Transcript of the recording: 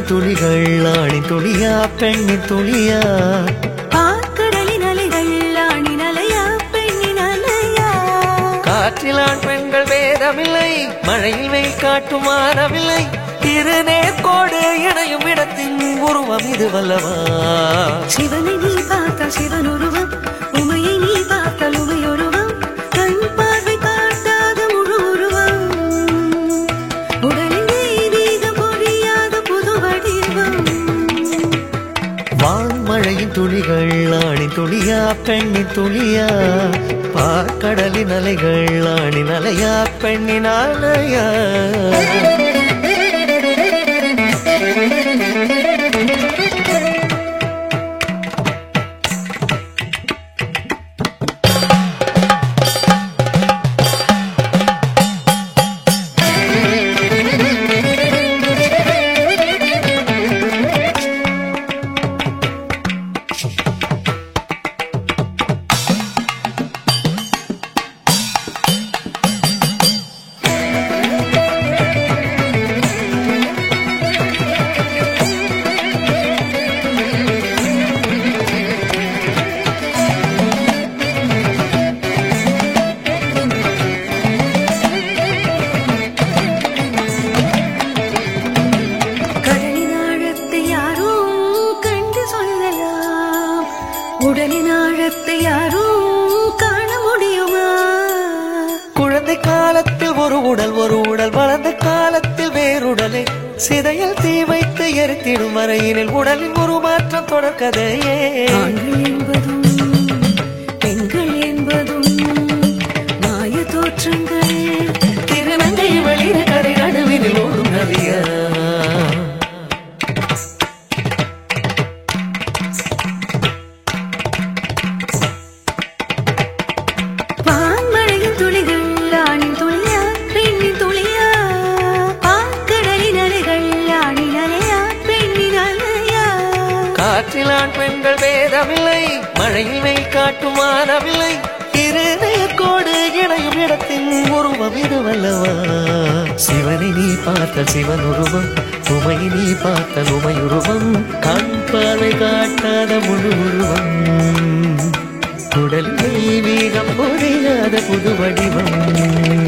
மழையின் துளிகள் ஆணின் துளியா பெண்ணின் துளியா பார்க்கடலின் அலைகள் ஆணின் அலையா பெண்ணின் அலையா காற்றில் ஆண் பெண்கள் வேதமில்லை மழையில் வெயில் காட்டும் மாறவில்லை இரு நேர்கோடு இணையும் இடத்தின் உருவம் இது வல்லவா சிவனை நீ பார்த்தால் சிவன் உருவம் உமையை நீ பார்த்தால் உமை உருவம் கண் பார்வை காட்டாத முழு உருவம் உடலில் தெய்வீகம் பொழியாத புது வடிவம் வான்மழையின் துளிகள் ஆணின் துளியா பெண்ணின் துளியா பார்க்கடலின் அலைகள் ஆணின் அலையா பெண்ணின் அலையா கடலின் ஆழத்தை யாரும் கண்டு சொல்லலாம் உடலின் ஆழத்தை யாரும் காண முடியுமா குழந்தை காலத்தில் ஒரு உடல் ஒரு உடல் வளர்ந்த காலத்தில் வேறுடலை சிதையில் தீ வைத்து எரித்திடும் வரையினில் உடலின் ஒரு மாற்றம் தொடர்கதையே ஆண்கள் என்பதும் பெண்கள் என்பதும் மாய தோற்றங்கள் திருநங்கை வெளியில கரை நடுவினில் ஓடும் நதியா வான்மழையின் துளிகள் ஆணின் துளியா பெண்ணின் துளியா ஆக்கடலின் அலைகள் ஆணின் அலையா பெண்ணின் அலையா காற்றில் ஆண் பெண்கள் வேதமில்லை மழையில் வெயில் காட்டும் மாறவில்லை இரு நேர்கோடு இணையும் இடத்தின் உருவம் இது வல்லவா சிவனை நீ பார்த்த சிவன் உருவம் உமையை நீ பார்த்த உமை உருவம் கண் பார்வை காட்டாத முழு உருவம் உடல் தெய்வீகம் புரியாத புது வடிவம்